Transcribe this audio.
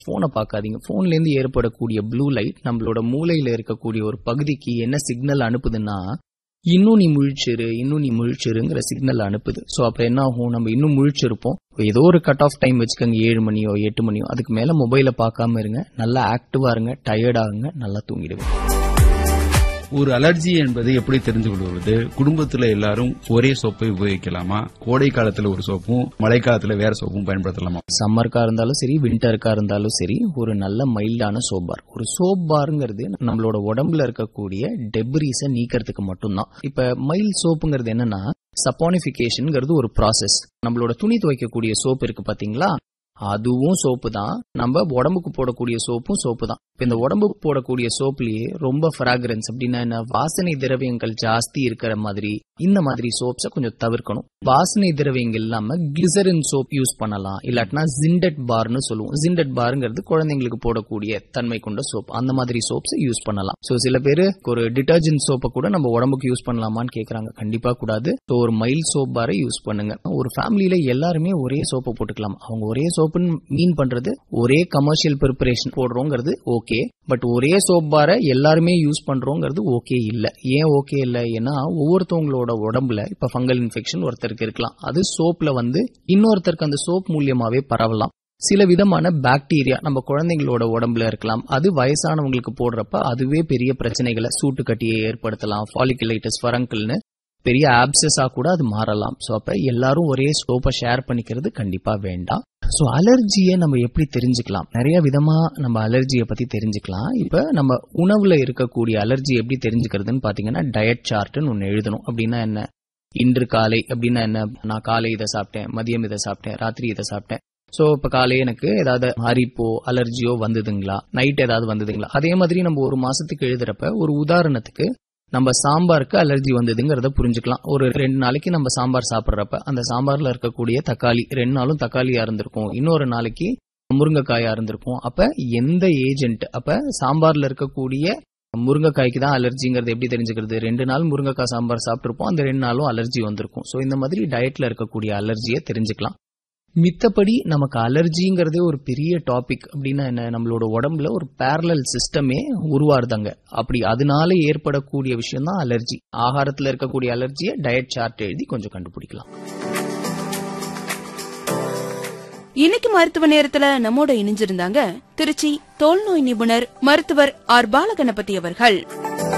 போனை பார்க்காதீங்க போன்ல இருந்து ஏற்படக்கூடிய ப்ளூ லைட் நம்மளோட மூளையில இருக்கக்கூடிய ஒரு பகுதிக்கு என்ன சிக்னல் அனுப்புதுன்னா இன்னும் நீ முழிச்சிரு இன்னும் நீ முழிச்சிருங்கிற சிக்னல் அனுப்புது ஸோ அப்ப என்ன ஆகும் நம்ம இன்னும் முழிச்சிருப்போம் ஏதோ ஒரு கட் ஆஃப் டைம் வச்சுக்கோங்க ஏழு மணியோ எட்டு மணியோ அதுக்கு மேல மொபைலை பார்க்காம இருங்க நல்லா ஆக்டிவா இருங்க டயர்ட் ஆகுங்க நல்லா தூங்கிடுங்க ஒரு அலர்ஜி என்பதை எப்படி தெரிந்து கொள்வது குடும்பத்துல எல்லாரும் ஒரே சோப்பை உபயோகிக்கலாமா கோடை காலத்துல ஒரு சோப்பும் மழை காலத்துல வேற சோப்பும் பயன்படுத்தலாமா சம்மருக்கா இருந்தாலும் சரி வின்டருக்கா இருந்தாலும் சரி ஒரு நல்ல மைல்டான சோப் பார் ஒரு சோப் பார்ங்கிறது நம்மளோட உடம்புல இருக்கக்கூடிய டெப்ரிஸை நீக்கிறதுக்கு மட்டும்தான் இப்ப மைல் சோப்புங்கிறது என்னன்னா சப்பானிபிகேஷன்ங்கிறது ஒரு ப்ராசஸ் நம்மளோட துணி துவைக்கக்கூடிய சோப் இருக்கு பாத்தீங்களா அதுவும் சோப்பு தான் நம்ம உடம்புக்கு போடக்கூடிய சோப்பும் சோப்பு தான் இப்ப இந்த உடம்புக்கு போடக்கூடிய சோப்லயே ரொம்ப ஃப்ராக்ரன்ஸ் அப்படின்னா என்ன வாசனை திரவியங்கள் ஜாஸ்தி இருக்கிற மாதிரி இந்த மாதிரி சோப்ஸை கொஞ்சம் தவிர்க்கணும் வாசனை திரவியங்கள் இல்லாம கிளிசரின் சோப் யூஸ் பண்ணலாம் இல்லாட்டினா ஜிண்டட் பார்னு சொல்லுவோம் ஜிண்டட் பார்ங்கிறது குழந்தைங்களுக்கு போடக்கூடிய தன்மை கொண்ட சோப் அந்த மாதிரி சோப்ஸ் யூஸ் பண்ணலாம் சோ சில பேரு ஒரு டிட்டர்ஜென்ட் சோப்பை கூட நம்ம உடம்புக்கு யூஸ் பண்ணலாமான்னு கேக்குறாங்க கண்டிப்பா கூடாது ஸோ ஒரு மைல் சோப் பாரை யூஸ் பண்ணுங்க ஒரு ஃபேமிலியில எல்லாருமே ஒரே சோப்பை போட்டுக்கலாம் அவங்க ஒரே சோப்புன்னு மீன் பண்றது ஒரே கமர்ஷியல் ப்ரிப்பரேஷன் போடுறோங்கிறது ஓகே பட் ஒரே சோப் பாரை எல்லாருமே யூஸ் பண்றோங்கிறது ஓகே இல்ல ஏன் ஓகே இல்ல ஏன்னா ஒவ்வொருத்தவங்களோட உடம்புல இப்ப ஃபங்கல் இன்ஃபெக்ஷன் ஒருத்தருக்கு இருக்கலாம் அது சோப்ல வந்து இன்னொருத்தருக்கு அந்த சோப் மூலியமாவே பரவலாம் சில விதமான பாக்டீரியா நம்ம குழந்தைங்களோட உடம்புல இருக்கலாம் அது வயசானவங்களுக்கு போடுறப்ப அதுவே பெரிய பிரச்சனைகளை சூட்டு கட்டியை ஏற்படுத்தலாம் ஃபாலிகுலைட்டிஸ் ஃபரங்கல்னு பெரிய ஆப்சஸா கூட அது மாறலாம் ஸோ அப்ப எல்லாரும் ஒரே சோப்பை ஷேர் பண்ணிக்கிறது கண்டிப்பா வேண்டாம் ஸோ அலர்ஜியை நம்ம எப்படி தெரிஞ்சுக்கலாம் நிறைய விதமா நம்ம அலர்ஜியை பத்தி தெரிஞ்சுக்கலாம் இப்ப நம்ம உணவுல இருக்கக்கூடிய அலர்ஜி எப்படி தெரிஞ்சுக்கிறதுன்னு பாத்தீங்கன்னா டயட் சார்ட்னு ஒன்னு எழுதணும் அப்படின்னா என்ன இன்று காலை அப்படின்னா என்ன நான் காலை இதை சாப்பிட்டேன் மதியம் இதை சாப்பிட்டேன் ராத்திரி இதை சாப்பிட்டேன் சோ இப்ப காலை எனக்கு ஏதாவது அரிப்போ அலர்ஜியோ வந்ததுங்களா நைட் ஏதாவது வந்ததுங்களா அதே மாதிரி நம்ம ஒரு மாசத்துக்கு எழுதுறப்ப ஒரு உதாரணத்துக்கு நம்ம சாம்பாருக்கு அலர்ஜி வந்ததுங்கிறத புரிஞ்சுக்கலாம் ஒரு ரெண்டு நாளைக்கு நம்ம சாம்பார் சாப்பிட்றப்ப அந்த சாம்பார்ல இருக்கக்கூடிய தக்காளி ரெண்டு நாளும் தக்காளியா இருந்திருக்கும் இன்னொரு நாளைக்கு முருங்கைக்காயா இருந்திருக்கும் அப்ப எந்த ஏஜென்ட் அப்ப சாம்பார்ல இருக்கக்கூடிய முருங்கைக்காய்க்கு தான் அலர்ஜிங்கிறது எப்படி தெரிஞ்சுக்கிறது ரெண்டு நாள் முருங்கைக்காய் சாம்பார் சாப்பிட்டிருப்போம் அந்த ரெண்டு நாளும் அலர்ஜி வந்திருக்கும் ஸோ இந்த மாதிரி டயட்ல இருக்கக்கூடிய அலர்ஜியை தெரிஞ்சுக்கலாம் மித்தபடி நமக்கு அலர்ஜிங்கிறதே ஒரு பெரிய டாபிக் அப்படின்னா என்ன நம்மளோட உடம்புல ஒரு பேரலல் சிஸ்டமே உருவாருதாங்க அப்படி அதனால ஏற்படக்கூடிய விஷயம் தான் அலர்ஜி ஆகாரத்துல இருக்கக்கூடிய அலர்ஜியை டயட் சார்ட் எழுதி கொஞ்சம் கண்டுபிடிக்கலாம் இன்னைக்கு மருத்துவ நேரத்துல நம்மோட இணைஞ்சிருந்தாங்க திருச்சி தோல் நோய் நிபுணர் மருத்துவர் ஆர் பாலகணபதி அவர்கள்